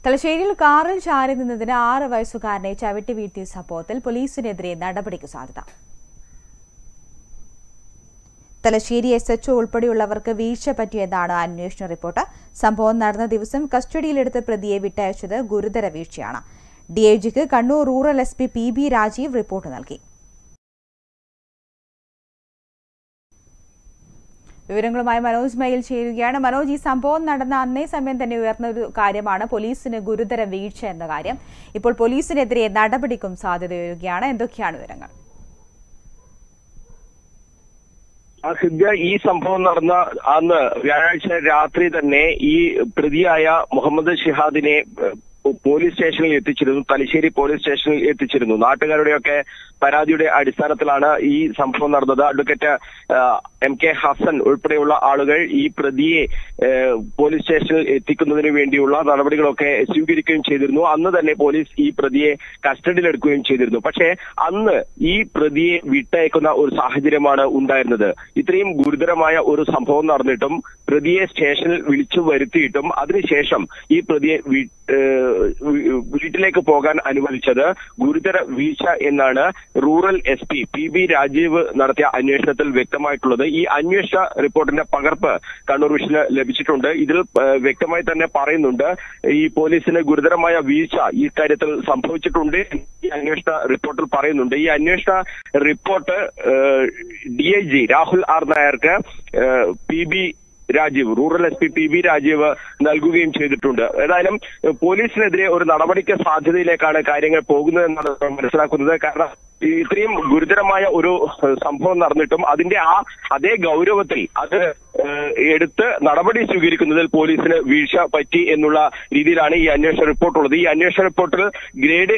തലശ്ശേരിയിൽ കാറിൽ ചാരി നിന്നതിന് ആറ് വയസ്സുകാരനെ ചവിട്ടി വീഴ്ത്തിയ സംഭവത്തിൽ പോലീസിനെതിരെ നടപടിക്ക് സാധ്യത തലശ്ശേരി എസ് എച്ച്ഒ ഉൾപ്പെടെയുള്ളവർക്ക് വീഴ്ച പറ്റിയെന്നാണ് അന്വേഷണ റിപ്പോർട്ട് സംഭവം നടന്ന ദിവസം കസ്റ്റഡിയിലെടുത്ത പ്രതിയെ വിട്ടയച്ചത് ഗുരുതര വീഴ്ചയാണ് ഡിഐജിക്ക് Kannur rural S P P B Rajeev report നൽകി വിവരങ്ങളുമായി മനോജ് മയിൽ ചേരുകയാണ് മനോജ് ഈ സംഭവം നടന്ന അന്നേ സമയം തന്നെ ഉയർന്ന ഒരു കാര്യമാണ് പോലീസിന് ഗുരുതര വീഴ്ച എന്ന കാര്യം ഇപ്പോൾ പോലീസിനെതിരെ നടപടിക്കും സാധ്യതയുയരുകയാണ് എന്തൊക്കെയാണ് വിവരങ്ങൾ ആ സിദ്ധ്യ ഈ സംഭവം നടന്ന അന്ന് വ്യാഴാഴ്ച രാത്രി തന്നെ ഈ പ്രതിയായ മുഹമ്മദ് ഷിഹാദിനെ ഏഹ്, പോലീസ് സ്റ്റേഷനിൽ എത്തിച്ചിരുന്നു തലശ്ശേരി പോലീസ് സ്റ്റേഷനിൽ എത്തിച്ചിരുന്നു നാട്ടുകാരുടെയൊക്കെ പരാതിയുടെ അടിസ്ഥാനത്തിലാണ് ഈ സംഭവം നടന്നത് അഡ്വക്കേറ്റ് ഏഹ്, എം കെ ഹസൻ ഉൾപ്പെടെയുള്ള ആളുകൾ ഈ പ്രതിയെ ഏഹ്, പോലീസ് സ്റ്റേഷനിൽ എത്തിക്കുന്നതിന് വേണ്ടിയുള്ള നടപടികളൊക്കെ സ്വീകരിക്കുകയും ചെയ്തിരുന്നു അന്ന് തന്നെ പോലീസ് ഈ പ്രതിയെ കസ്റ്റഡിയിലെടുക്കുകയും ചെയ്തിരുന്നു പക്ഷേ അന്ന് ഈ പ്രതിയെ വിട്ടയക്കുന്ന ഒരു സാഹചര്യമാണ് ഉണ്ടായിരുന്നത് ഇത്രയും ഗുരുതരമായ ഒരു സംഭവം നടന്നിട്ടും പ്രതിയെ സ്റ്റേഷനിൽ വിളിച്ചു വരുത്തിയിട്ടും അതിനുശേഷം ഈ പ്രതിയെ വീ- ഏഹ് വീ- വീട്ടിലേക്ക് പോകാൻ അനുവദിച്ചത് ഗുരുതര വീഴ്ച എന്നാണ് rural S P P B Rajeev നടത്തിയ അന്വേഷണത്തിൽ വ്യക്തമായിട്ടുള്ളത് ഈ അന്വേഷണ റിപ്പോർട്ടിന്റെ പകർപ്പ് കണ്ണൂർ വിഷന് ലഭിച്ചിട്ടുണ്ട് ഇതിൽ ഏഹ്, വ്യക്തമായി തന്നെ പറയുന്നുണ്ട് ഈ പോലീസിന് ഗുരുതരമായ വീഴ്ച ഈ കാര്യത്തിൽ സംഭവിച്ചിട്ടുണ്ട് എന്ന് ഈ അന്വേഷണ റിപ്പോർട്ടിൽ പറയുന്നുണ്ട് ഈ അന്വേഷണ report D I G Rahul R നായർക്ക് P B Rajeev rural S P P B Rajeev നൽകുകയും ചെയ്തിട്ടുണ്ട് ഏതായാലും ഏഹ്, പോലീസിനെതിരെ ഒരു നടപടിക്ക് സാധ്യതയിലേക്കാണ് കാര്യങ്ങൾ പോകുന്നതെന്നാണ് നമ്മൾ മനസ്സിലാക്കുന്നത് കാരണം ഈ ഇത്രയും ഗുരുതരമായ ഒരു ഏഹ്, സംഭവം നടന്നിട്ടും അതിന്റെ ആ അതേ ഗൗരവത്തിൽ അത് ഏഹ്, എടുത്ത് നടപടി സ്വീകരിക്കുന്നതിൽ പോലീസിന് വീഴ്ച പറ്റി എന്നുള്ള രീതിയിലാണ് ഈ അന്വേഷണ റിപ്പോർട്ട് ഉള്ളത് ഈ അന്വേഷണ റിപ്പോർട്ടിൽ ഗ്രേഡ്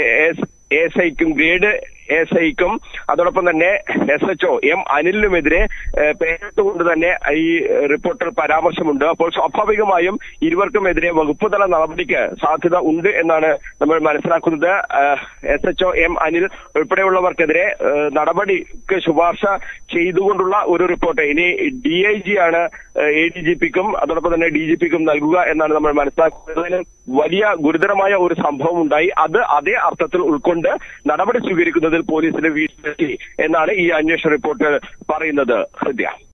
എസ് ഐക്കും ഗ്രേഡ് എസ് ഐക്കും അതോടൊപ്പം തന്നെ എസ് എച്ച് ഒ എം അനിലിനുമെതിരെ ഏഹ്, പേരിട്ടുകൊണ്ട് തന്നെ ഈ റിപ്പോർട്ടിൽ പരാമർശമുണ്ട് അപ്പോൾ സ്വാഭാവികമായും ഇരുവർക്കുമെതിരെ വകുപ്പ് തല നടപടിക്ക് സാധ്യത ഉണ്ട് എന്നാണ് നമ്മൾ മനസ്സിലാക്കുന്നത് S H O M Anil ഉൾപ്പെടെയുള്ളവർക്കെതിരെ ഏഹ്, നടപടിക്ക് ശുപാർശ ചെയ്തുകൊണ്ടുള്ള ഒരു റിപ്പോർട്ട് ഇനി ഡി ഐ ജി ആണ് എ ഡി ജി പിക്കും അതോടൊപ്പം തന്നെ ഡി ജി പിക്കും നൽകുക എന്നാണ് നമ്മൾ മനസ്സിലാക്കുന്നത് ഏതായാലും വലിയ ഗുരുതരമായ ഒരു സംഭവം ഉണ്ടായി അത് അതേ അർത്ഥത്തിൽ ഉൾക്കൊണ്ട് നടപടി സ്വീകരിക്കുന്നതിൽ പോലീസിന് വീഴ്ച പറ്റി എന്നാണ് ഈ അന്വേഷണ റിപ്പോർട്ട് പറയുന്നത് ഹൃദയ